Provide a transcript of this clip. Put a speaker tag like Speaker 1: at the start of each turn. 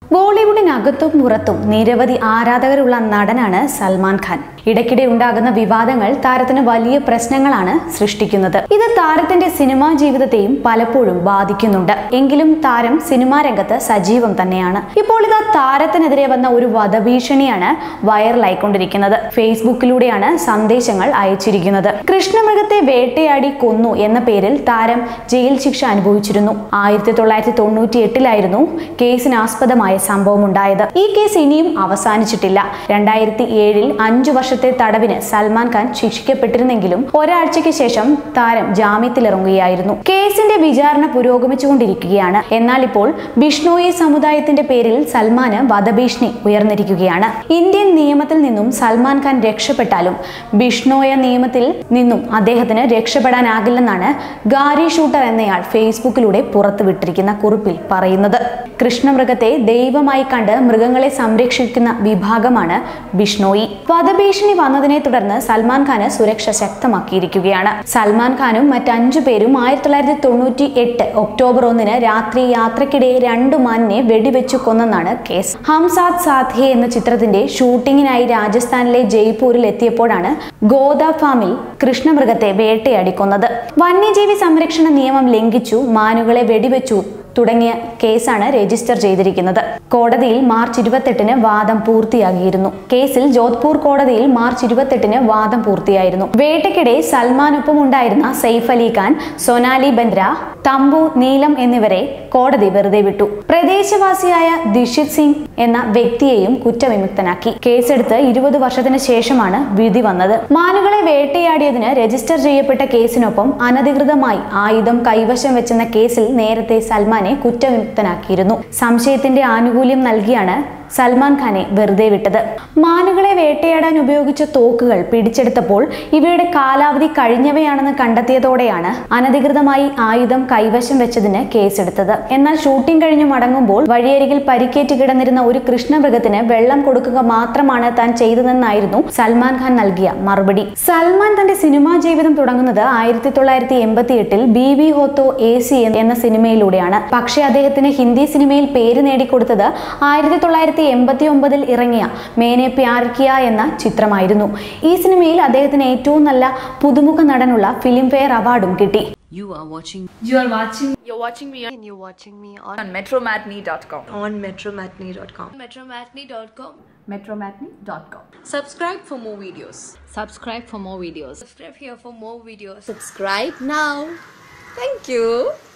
Speaker 1: ബോളിവുഡിനകത്തും പുറത്തും നിരവധി ആരാധകരുള്ള നടനാണ് സൽമാൻ ഖാൻ ഇടയ്ക്കിടെ ഉണ്ടാകുന്ന വിവാദങ്ങൾ താരത്തിന് വലിയ പ്രശ്നങ്ങളാണ് സൃഷ്ടിക്കുന്നത് ഇത് താരത്തിന്റെ സിനിമാ ജീവിതത്തെയും പലപ്പോഴും ബാധിക്കുന്നുണ്ട് എങ്കിലും താരം സിനിമാ രംഗത്ത് സജീവം തന്നെയാണ് ഇപ്പോൾ ഇതാ താരത്തിനെതിരെ വന്ന ഒരു വധഭീഷണിയാണ് വൈറലായിക്കൊണ്ടിരിക്കുന്നത് ഫേസ്ബുക്കിലൂടെയാണ് സന്ദേശങ്ങൾ അയച്ചിരിക്കുന്നത് കൃഷ്ണമൃഗത്തെ വേട്ടയാടി കൊന്നു എന്ന പേരിൽ താരം ജയിൽ ശിക്ഷ അനുഭവിച്ചിരുന്നു ആയിരത്തി തൊള്ളായിരത്തി തൊണ്ണൂറ്റി എട്ടിലായിരുന്നു കേസിന് ആസ്പദമായ സംഭവം ഉണ്ടായത് ഈ കേസ് ഇനിയും അവസാനിച്ചിട്ടില്ല രണ്ടായിരത്തി ഏഴിൽ അഞ്ചു വർഷത്തെ തടവിന് സൽമാൻ ഖാൻ ശിക്ഷിക്കപ്പെട്ടിരുന്നെങ്കിലും ഒരാഴ്ചയ്ക്ക് ശേഷം താരം ജാമ്യത്തിലിറങ്ങുകയായിരുന്നു കേസിന്റെ വിചാരണ പുരോഗമിച്ചുകൊണ്ടിരിക്കുകയാണ് എന്നാൽ ഇപ്പോൾ ബിഷ്ണോയി സമുദായത്തിന്റെ പേരിൽ സൽമാന് വധഭീഷണി ഉയർന്നിരിക്കുകയാണ് ഇന്ത്യൻ നിയമത്തിൽ നിന്നും സൽമാൻ ഖാൻ രക്ഷപ്പെട്ടാലും ബിഷ്ണോയ നിയമത്തിൽ നിന്നും അദ്ദേഹത്തിന് രക്ഷപ്പെടാനാകില്ലെന്നാണ് ഗാരി ഷൂട്ടർ എന്നയാൾ ഫേസ്ബുക്കിലൂടെ പുറത്തുവിട്ടിരിക്കുന്ന കുറിപ്പിൽ പറയുന്നത് കൃഷ്ണമൃഗത്തെ ദൈവമായി കണ്ട് മൃഗങ്ങളെ സംരക്ഷിക്കുന്ന വിഭാഗമാണ് ബിഷ്ണോയി വധഭീഷണി വന്നതിനെ തുടർന്ന് സൽമാൻ ഖാന് സുരക്ഷ ശക്തമാക്കിയിരിക്കുകയാണ് സൽമാൻ ഖാനും മറ്റഞ്ചു പേരും ആയിരത്തി തൊള്ളായിരത്തി തൊണ്ണൂറ്റി എട്ട് ഒക്ടോബർ ഒന്നിന് രാത്രി യാത്രക്കിടെ രണ്ടു മാനിനെ വെടിവെച്ചു കൊന്നെന്നാണ് കേസ് ഹംസാദ് സാധ്യെ എന്ന ചിത്രത്തിന്റെ ഷൂട്ടിങ്ങിനായി രാജസ്ഥാനിലെ ജയ്പൂരിൽ എത്തിയപ്പോഴാണ് ഗോദ ഫാമിൽ കൃഷ്ണമൃഗത്തെ വേട്ടയാടി കൊന്നത് വന്യജീവി സംരക്ഷണ നിയമം ലംഘിച്ചു മാനുകളെ വെടിവെച്ചു തുടങ്ങിയ കേസാണ് രജിസ്റ്റർ ചെയ്തിരിക്കുന്നത് കോടതിയിൽ മാർച്ച് ഇരുപത്തെട്ടിന് വാദം പൂർത്തിയാകിയിരുന്നു കേസിൽ ജോധ്പൂർ കോടതിയിൽ മാർച്ച് ഇരുപത്തെട്ടിന് വാദം പൂർത്തിയായിരുന്നു വേട്ടയ്ക്കിടെ സൽമാനൊപ്പം ഉണ്ടായിരുന്ന സെയ്ഫ് അലി ഖാൻ സൊനാലി ബന്ദ്ര തമ്പു നീലം എന്നിവരെ കോടതി വെറുതെ വിട്ടു പ്രദേശവാസിയായ ദിഷിത് സിംഗ് എന്ന വ്യക്തിയെയും കുറ്റവിമുക്തനാക്കി കേസെടുത്ത് ഇരുപത് വർഷത്തിന് ശേഷമാണ് വിധി വന്നത് മാനുകളെ വേട്ടയാടിയതിന് രജിസ്റ്റർ ചെയ്യപ്പെട്ട കേസിനൊപ്പം അനധികൃതമായി ആയുധം കൈവശം വെച്ചെന്ന കേസിൽ നേരത്തെ സൽമാനെ കുറ്റവിമുക്തനാക്കിയിരുന്നു സംശയത്തിന്റെ ആനുകൂല്യം നൽകിയാണ് സൽമാൻ ഖാനെ വെറുതെ വിട്ടത് മാനുകളെ വേട്ടയാടാൻ ഉപയോഗിച്ച തോക്കുകൾ പിടിച്ചെടുത്തപ്പോൾ ഇവയുടെ കാലാവധി കഴിഞ്ഞവയാണെന്ന് കണ്ടെത്തിയതോടെയാണ് അനധികൃതമായി ആയുധം കൈവശം വെച്ചതിന് കേസെടുത്തത് എന്നാൽ ഷൂട്ടിംഗ് കഴിഞ്ഞു മടങ്ങുമ്പോൾ വഴിയരികിൽ പരിക്കേറ്റ് കിടന്നിരുന്ന ഒരു കൃഷ്ണമൃഗത്തിന് വെള്ളം കൊടുക്കുക മാത്രമാണ് താൻ ചെയ്തതെന്നായിരുന്നു സൽമാൻ ഖാൻ നൽകിയ മറുപടി സൽമാൻ തന്റെ സിനിമാ ജീവിതം തുടങ്ങുന്നത് ആയിരത്തി തൊള്ളായിരത്തി എൺപത്തി എട്ടിൽ ബി വി ഹോത്തോ എ സി എന്ന സിനിമയിലൂടെയാണ് പക്ഷേ അദ്ദേഹത്തിന് ഹിന്ദി സിനിമയിൽ പേര് നേടിക്കൊടുത്തത് ആയിരത്തി തൊള്ളായിരത്തി എൺപത്തി ഒമ്പതിൽ ഇറങ്ങിയ മേനെ പ്യാർ കിയ എന്ന ചിത്രമായിരുന്നു ഈ സിനിമയിൽ അദ്ദേഹത്തിന് ഏറ്റവും നല്ല പുതുമുഖ നടനുള്ള ഫിലിം ഫെയർ അവാർഡും കിട്ടി
Speaker 2: You are watching
Speaker 3: You are watching
Speaker 4: You're watching me on,
Speaker 5: and you're watching me on,
Speaker 4: on metromatney.com.
Speaker 5: on metromatney.com.
Speaker 4: Metromatney.com.
Speaker 3: metromatney.com.
Speaker 5: Subscribe for more videos.
Speaker 2: subscribe for more videos
Speaker 4: Subscribe here for more videos.
Speaker 5: Subscribe now. Thank you.